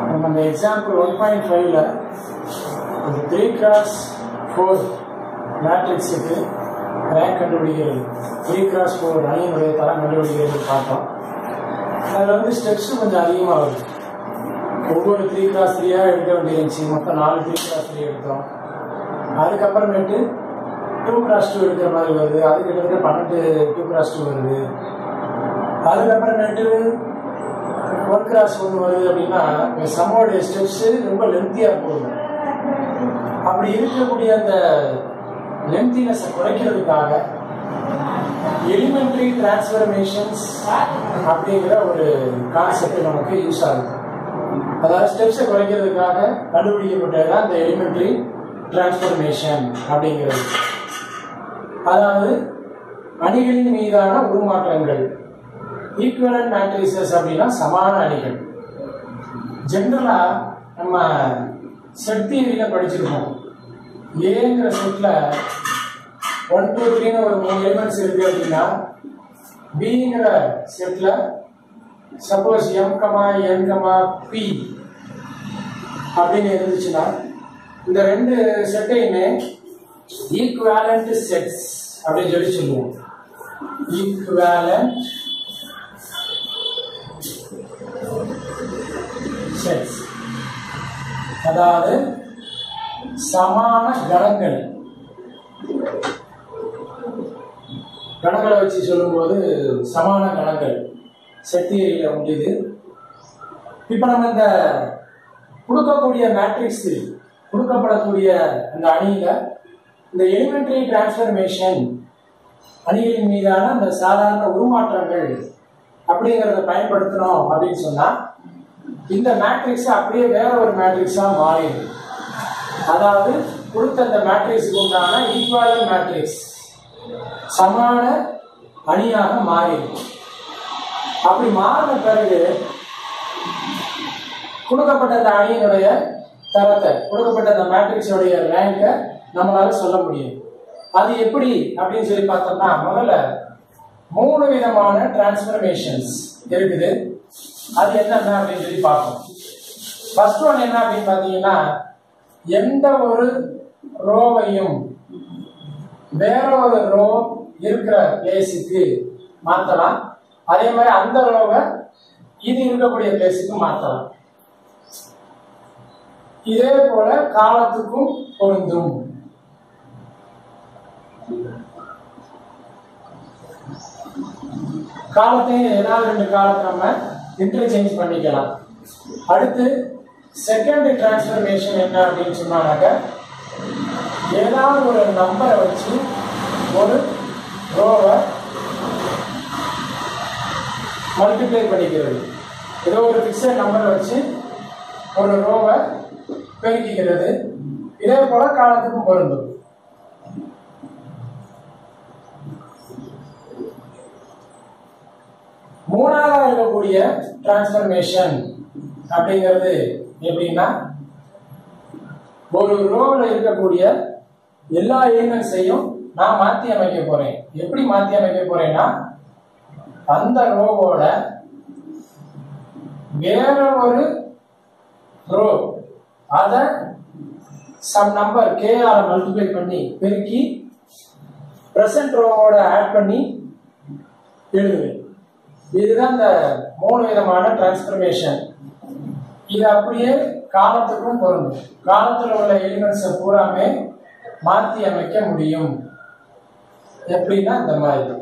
நம்ம அந்த example one point ஃபைவ்ல இந்த த்ரீ கிராஸ் ஃபோர் மேட்ரிக்ஸுக்கு ரேங்க் கண்டுபிடிக்கிறது த்ரீ கிராஸ் ஃபோர் அணியினுடைய தரம் கண்டுபிடிக்கிறது பார்த்தோம் அதில் வந்து ஸ்டெப்ஸ் கொஞ்சம் அதிகமாக வருது ஒவ்வொரு த்ரீ கிராஸ் த்ரீயாக எடுக்க வேண்டியிருந்துச்சு மொத்தம் நாலு த்ரீ கிராஸ் த்ரீ எடுத்தோம் அதுக்கப்புறமேட்டு டூ கிராஸ் டூ எடுக்கிற மாதிரி வருது அது கிட்டத்தட்ட பன்னெண்டு டூ கிராஸ் டூ வருது அதுக்கப்புறமேட்டு ஒன் கிராஸ் ஒன்று வருது அப்படின்னா சம்மோடைய ஸ்டெப்ஸு ரொம்ப லென்த்தியாக போகுது அப்படி இருக்கக்கூடிய அந்த லென்த்தினஸை குறைக்கிறதுக்காக எலிமெண்ட்ரி டிரான்ஸ்ஃபர்மேஷன்ஸ் அப்படிங்கிற ஒரு கான்செப்ட் நமக்கு யூஸ் ஆகுது அதாவது ஸ்டெப்ஸை குறைக்கிறதுக்காக கண்டுபிடிக்கப்பட்டது தான் இந்த எலிமெண்ட்ரி டிரான்ஸ்ஃபர்மேஷன் அப்படிங்கிறது அதாவது அணிகளின் மீதான உருமாற்றங்கள் ஈக்குவலன் மேட்ரிசஸ் அப்படின்னா சமான அணிகள் ஜென்ரலா நம்ம செட் தியரியில படிச்சிருக்கோம் ஏங்கிற செட்ல ஒன் டூ த்ரீன்னு ஒரு மூணு எலிமெண்ட்ஸ் இருக்கு அப்படின்னா பிங்கிற செட்ல suppose M comma N comma P அப்படின்னு இருந்துச்சுன்னா இந்த ரெண்டு செட்டையுமே ஈக்குவேலண்ட் செட்ஸ் அப்படின்னு சொல்லி சொல்லுவோம் ஈக்குவேலண்ட் செட்ஸ் அதாவது சமான கணங்கள் கணங்களை வச்சு சொல்லும்போது சமான கணங்கள் செட்டியரியில முடியுது இப்ப நம்ம இந்த கொடுக்கக்கூடிய மேட்ரிக்ஸ் கொடுக்கப்படக்கூடிய அந்த அணியில இந்த எலிமெண்டரி டிரான்ஸ்ஃபர்மேஷன் அணிகளின் மீதான அந்த சாதாரண உருமாற்றங்கள் அப்படிங்கிறத பயன்படுத்தணும் அப்படின்னு சொன்னா இந்த மேட்ரிக்ஸ் அப்படியே வேற ஒரு மேட்ரிக்ஸா மாறிடும் அதாவது கொடுத்த அந்த மேட்ரிக்ஸுக்கு உண்டான ஈக்குவலன் மேட்ரிக்ஸ் சமான அணியாக மாறிடும் அப்படி மாறின பிறகு கொடுக்கப்பட்ட அந்த அணியினுடைய தரத்தை கொடுக்கப்பட்ட அந்த மேட்ரிக்ஸோடைய ரேங்கை நம்மளால சொல்ல முடியும் அது எப்படி அப்படின்னு சொல்லி பார்த்தோம்னா முதல்ல மூணு விதமான டிரான்ஸ்ஃபர்மேஷன்ஸ் இருக்குது அது என்னென்ன அப்படின்னு சொல்லி பார்ப்போம் ஃபர்ஸ்ட் ஒன் என்ன அப்படின்னு பார்த்தீங்கன்னா எந்த ஒரு ரோவையும் வேற ஒரு ரோ இருக்கிற பிளேஸுக்கு மாற்றலாம் அதே மாதிரி அந்த ரோவை இது இருக்கக்கூடிய பிளேஸுக்கு மாற்றலாம் இதே போல காலத்துக்கும் பொருந்தும் காலத்தையும் ஏதாவது ரெண்டு காலத்தை நம்ம இன்டர்சேஞ்ச் பண்ணிக்கலாம் அடுத்து செகண்ட் டிரான்ஸ்ஃபர்மேஷன் என்ன அப்படின்னு சொன்னாக்க ஏதாவது ஒரு நம்பரை வச்சு ஒரு ரோவை மல்டிப்ளை பண்ணிக்கிறது ஏதோ ஒரு ஃபிக்ஸட் நம்பரை வச்சு ஒரு ரோவை பெருக்கிக்கிறது இதே போல காலத்துக்கும் பொருந்தும் மூணாவதா இருக்கக்கூடிய டிரான்ஸ்ஃபர்மேஷன் அப்படிங்கிறது எப்படின்னா ஒரு ரோவில் இருக்கக்கூடிய எல்லா எலிமெண்ட்ஸையும் நான் மாத்தி அமைக்க போறேன் எப்படி மாத்தி அமைக்க போறேன்னா அந்த ரோவோட வேற ஒரு ரோ அத some number K R multiply பண்ணி பெருக்கி பிரசன்ட் ரோவோட ஆட் பண்ணி எழுதுவேன் இதுதான் இந்த மூணு விதமான டிரான்ஸ்ஃபர்மேஷன் இது அப்படியே காலத்துக்கும் பொருந்தும் காலத்தில் உள்ள எலிமெண்ட்ஸை பூராமே மாற்றி அமைக்க முடியும் எப்படின்னா இந்த மாதிரி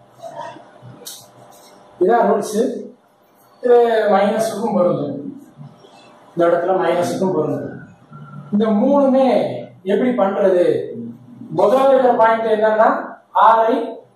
இதான் ரூல்ஸு இது மைனஸுக்கும் பொருந்தும் இந்த இடத்துல மைனஸுக்கும் பொருந்தும் இந்த மூணுமே எப்படி பண்றது முதல்ல இருக்கிற பாயிண்ட் என்னன்னா ஆரை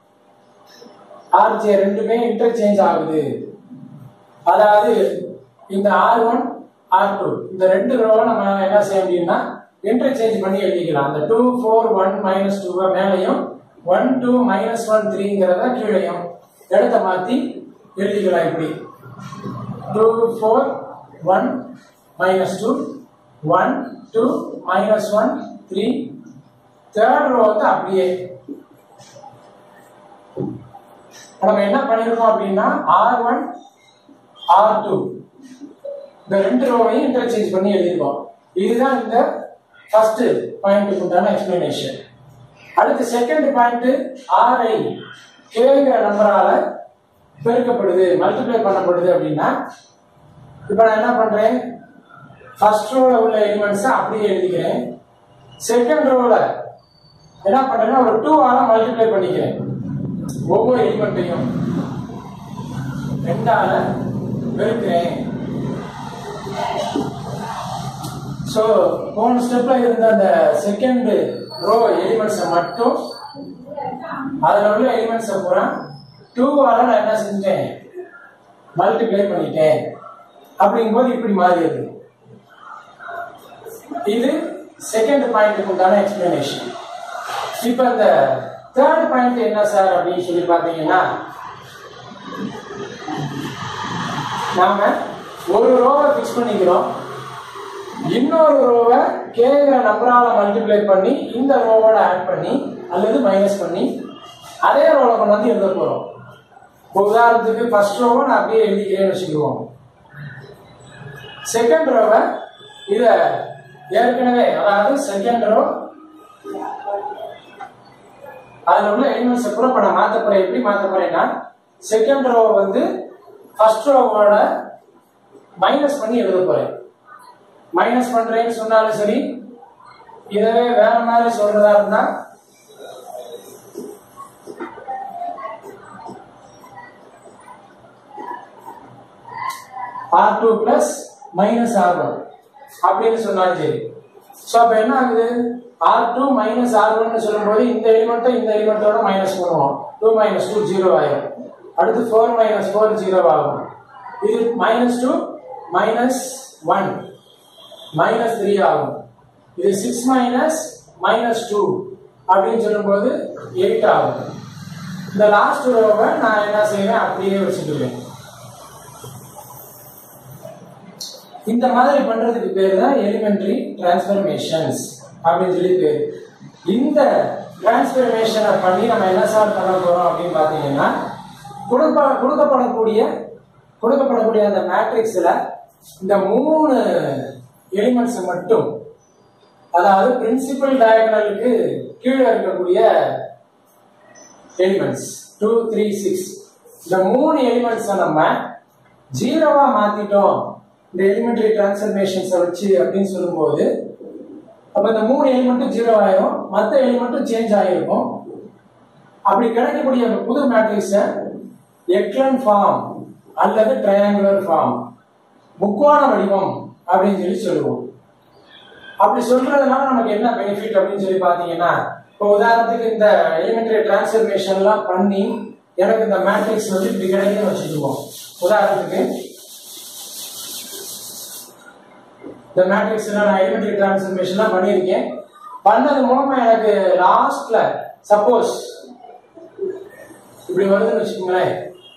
ஆர்ஜே ரெண்டுமே இன்டர்சேஞ்ச் ஆகுது அதாவது இந்த ஆர் ஒன் ஆர் டூ இந்த ரெண்டு ரோவை நம்ம என்ன செய்ய முடியும்னா இன்டர்சேஞ்ச் பண்ணி எழுதிக்கலாம் அந்த டூ ஃபோர் ஒன் மைனஸ் டூவை மேலையும் ஒன் டூ மைனஸ் ஒன் த்ரீங்கிறத கீழையும் இடத்த மாற்றி எழுதிக்கலாம் இப்படி two four one minus two one two minus one three third row வந்து அப்படியே நம்ம என்ன பண்ணிருக்கோம் அப்படின்னா ஆர் ஒன் ஆர் டூ இந்த ரெண்டு ரோவையும் இன்டர்சேஞ்ச் பண்ணி எழுதிருக்கோம் இதுதான் இந்த ஃபர்ஸ்ட் பாயிண்ட்டுக்கு உண்டான எக்ஸ்பிளனேஷன் அடுத்து செகண்ட் பாயிண்ட் ஆர்ஐ கேங்கிற நம்பரால பெருக்கப்படுது மல்டிப்ளை பண்ணப்படுது அப்படின்னா இப்போ நான் என்ன பண்றேன் ஃபர்ஸ்ட் ரோல உள்ள எலிமெண்ட்ஸை அப்படியே எழுதிக்கிறேன் செகண்ட் ரோல என்ன பண்றேன்னா ஒரு டூ ஆல மல்டிப்ளை பண்ணிக்கிறேன் ஒவ்வொரு எலிமெண்ட்டையும் ரெண்டால பெருக்கிறேன் ஸோ போன ஸ்டெப்ல இருந்த அந்த செகண்ட் ரோ எலிமெண்ட்ஸை மட்டும் அதில் உள்ள எலிமெண்ட்ஸை பூரா டூவால நான் என்ன செஞ்சேன் மல்டிப்ளை பண்ணிட்டேன் அப்படிங்கும்போது இப்படி மாறியது இது செகண்ட் பாயிண்ட்டுக்கு உண்டான எக்ஸ்பிளனேஷன் இப்போ இந்த தேர்ட் பாயிண்ட் என்ன சார் அப்படின்னு சொல்லி பார்த்தீங்கன்னா நாம ஒரு ரோவை ஃபிக்ஸ் பண்ணிக்கிறோம் இன்னொரு ரோவை கேங்கிற நம்பரால மல்டிப்ளை பண்ணி இந்த ரோவோட ஆட் பண்ணி அல்லது மைனஸ் பண்ணி அதே ரோவை கொண்டு வந்து எழுத போறோம் இப்போ உதாரணத்துக்கு ஃபர்ஸ்ட் ரோவை நான் அப்படியே எழுதிக்கிறேன்னு வச்சுக்குவோம் செகண்ட் ரோவை இத ஏற்கனவே அதாவது செகண்ட் ரோ அதுல உள்ள எலிமெண்ட்ஸ் கூட இப்ப நான் மாத்த போறேன் எப்படி மாத்த போறேன்னா செகண்ட் ரோ வந்து ஃபர்ஸ்ட் ரோவோட மைனஸ் பண்ணி எழுத போறேன் மைனஸ் பண்றேன்னு சொன்னாலும் சரி இதவே வேற மாதிரி சொல்றதா இருந்தா R two plus minus R one அப்படின்னு சொன்னாலும் சரி ஸோ அப்போ என்ன ஆகுது ஆர் டூ மைனஸ் ஆர் ஒன்னு சொல்லும்போது இந்த எலிமெண்ட்டை இந்த எலிமெண்ட்டோட மைனஸ் பண்ணுவோம் டூ மைனஸ் டூ ஜீரோ ஆயிரும் அடுத்து ஃபோர் மைனஸ் ஃபோர் ஜீரோ ஆகும் இது minus two minus one minus three ஆகும் இது சிக்ஸ் மைனஸ் மைனஸ் டூ அப்படின்னு சொல்லும்போது எயிட் ஆகும் இந்த லாஸ்ட் ரோவை நான் என்ன செய்வேன் அப்படியே வச்சுக்குவேன் இந்த மாதிரி பண்றதுக்கு பேர் தான் எலிமெண்ட்ரி டிரான்ஸ்ஃபர்மேஷன்ஸ் அப்படின்னு சொல்லி பேர் இந்த டிரான்ஸ்ஃபர்மேஷனை பண்ணி நம்ம என்ன சார் பண்ண போறோம் அப்படின்னு பார்த்தீங்கன்னா கொடுப்ப கொடுக்கப்படக்கூடிய கொடுக்கப்படக்கூடிய அந்த மேட்ரிக்ஸ்ல இந்த மூணு எலிமெண்ட்ஸ் மட்டும் அதாவது பிரின்சிபல் டயகனலுக்கு கீழே இருக்கக்கூடிய எலிமெண்ட்ஸ் டூ த்ரீ சிக்ஸ் இந்த மூணு எலிமெண்ட்ஸை நம்ம ஜீரோவா மாத்திட்டோம் இந்த எலிமெண்ட்ரி டிரான்ஸ்ஃபர்மேஷன்ஸை வச்சு அப்படின்னு சொல்லும்போது அப்ப இந்த மூணு எலிமெண்ட்டும் ஜீரோ ஆயிரும் மற்ற எலிமெண்ட்டும் சேஞ்ச் ஆகிருக்கும் அப்படி கிடைக்கக்கூடிய புது மேட்ரிக்ஸை எக்லன் ஃபார்ம் அல்லது ட்ரையாங்குலர் ஃபார்ம் முக்கோண வடிவம் அப்படின்னு சொல்லி சொல்லுவோம் அப்படி சொல்றதுனால நமக்கு என்ன பெனிஃபிட் அப்படின்னு சொல்லி பாத்தீங்கன்னா இப்போ உதாரணத்துக்கு இந்த எலிமெண்ட்ரி டிரான்ஸ்ஃபர்மேஷன்லாம் பண்ணி எனக்கு இந்த மேட்ரிக்ஸ் வந்து இப்படி கிடைக்குன்னு வச்சுக்குவோம் உதாரணத்துக்கு இந்த மேட்ரிக்ஸ்ல நான் எலிமெண்ட்ரி டிரான்ஸ்ஃபர்மேஷன்லாம் பண்ணியிருக்கேன் பண்ணது மூலமா எனக்கு லாஸ்ட்ல சப்போஸ் இப்படி வருதுன்னு வச்சுக்கோங்களேன்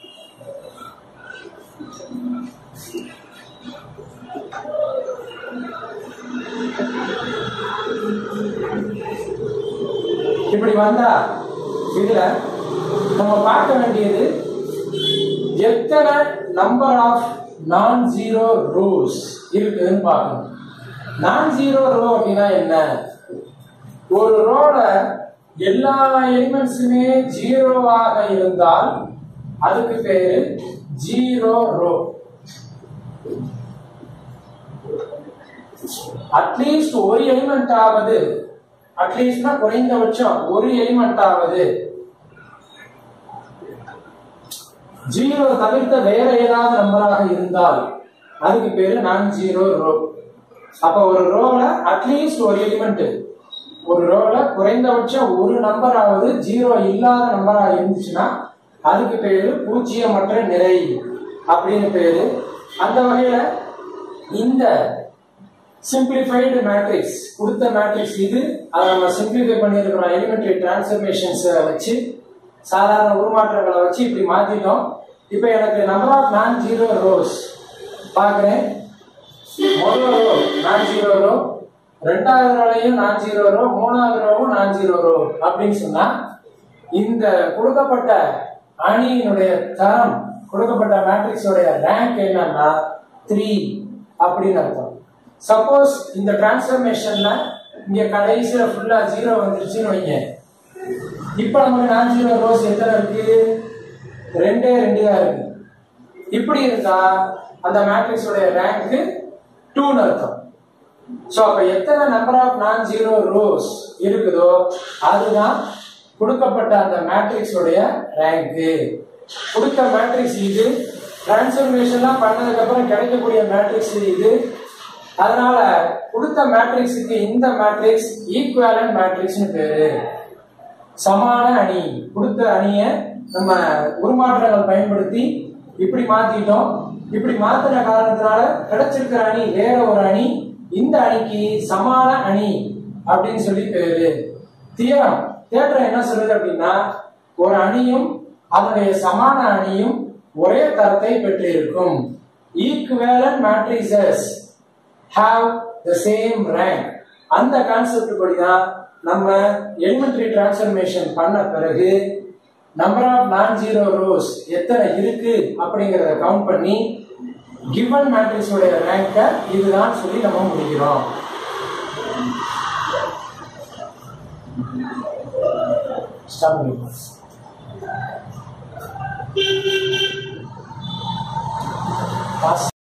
இப்படி வந்தா இதுல நம்ம பார்க்க வேண்டியது எத்தனை number of non zero rows இருக்குதுன்னு பார்க்கணும் நான் ஜீரோ ரோ அப்படின்னா என்ன ஒரு ரோல எல்லா எலிமெண்ட்ஸுமே ஜீரோவாக இருந்தால் அதுக்கு பேரு ஜீரோ ரோ அட்லீஸ்ட் ஒரு எலிமெண்ட் ஆவது அட்லீஸ்ட்னா குறைந்தபட்சம் ஒரு எலிமெண்ட் ஆவது ஜீரோ தவிர்த்த வேற ஏதாவது நம்பராக இருந்தால் அதுக்கு பேரு நான் ஜீரோ ரோ அப்ப ஒரு ரோல அட்லீஸ்ட் ஒரு எலிமெண்ட் ஒரு ரோல குறைந்தபட்சம் ஒரு நம்பராவது ஜீரோ இல்லாத நம்பரா இருந்துச்சுன்னா அதுக்கு பேரு பூஜ்ஜியமற்ற நிறை அப்படின்னு பேரு அந்த வகையில இந்த சிம்பிளிஃபைடு மேட்ரிக்ஸ் கொடுத்த மேட்ரிக்ஸ் இது அதை நம்ம சிம்பிளிஃபை பண்ணியிருக்கிறோம் எலிமெண்ட்ரி டிரான்ஸ்ஃபர்மேஷன்ஸ் வச்சு சாதாரண உருமாற்றங்களை வச்சு இப்படி மாத்திட்டோம் இப்போ எனக்கு number of non zero rows பார்க்குறேன் முதல் ரோ நான் ஜீரோ ரோ ரெண்டாவது ரோலையும் நான் ஜீரோ ரோ மூணாவது ரோவும் நான் ஜீரோ ரோ அப்படின்னு சொன்னா இந்த கொடுக்கப்பட்ட அணியினுடைய தரம் கொடுக்கப்பட்ட மேட்ரிக்ஸோடைய ரேங்க் என்னன்னா த்ரீ அப்படின்னு அர்த்தம் சப்போஸ் இந்த டிரான்ஸ்ஃபர்மேஷன்ல இங்க கடைசியில ஃபுல்லா ஜீரோ வந்துருச்சுன்னு வைங்க இப்ப நமக்கு நான் ஜீரோ ரோஸ் எத்தனை இருக்கு ரெண்டே ரெண்டு தான் இருக்கு இப்படி இருந்தா அந்த மேட்ரிக்ஸோட ரேங்க் டூன்னு அர்த்தம் ஸோ அப்ப எத்தனை number of non zero rows இருக்குதோ அதுதான் கொடுக்கப்பட்ட அந்த மேட்ரிக்ஸோடைய ரேங்க்கு கொடுத்த மேட்ரிக்ஸ் இது டிரான்ஸ்ஃபர்மேஷன்லாம் பண்ணதுக்கு அப்புறம் கிடைக்கக்கூடிய மேட்ரிக்ஸ் இது அதனால கொடுத்த மேட்ரிக்ஸுக்கு இந்த மேட்ரிக்ஸ் ஈக்குவலன்ட் மேட்ரிக்ஸ்னு பேரு சமான அணி கொடுத்த அணியை நம்ம உருமாற்றங்கள் பயன்படுத்தி இப்படி மாத்திட்டோம் இப்படி மாத்தின காரணத்தினால கிடைச்சிருக்கிற அணி வேற ஒரு அணி இந்த அணிக்கு சமான அணி அப்படின்னு சொல்லி பேரு தியரம் தேற்றம் என்ன சொல்லுது அப்படின்னா ஒரு அணியும் அதனுடைய சமான அணியும் ஒரே தரத்தை பெற்றிருக்கும் equivalent matrices have the same rank அந்த கான்செப்ட் படி தான் நம்ம எலிமெண்டரி டிரான்ஸ்ஃபர்மேஷன் பண்ண பிறகு number of non zero rows எத்தனை இருக்கு அப்படிங்கறத கவுண்ட் பண்ணி கிவன் மேட்ரிக்ஸோட ரேங்கை இதுதான் சொல்லி நம்ம முடிக்கிறோம் ஸ்டார்ட் பண்ணிக்கலாம் பாஸ்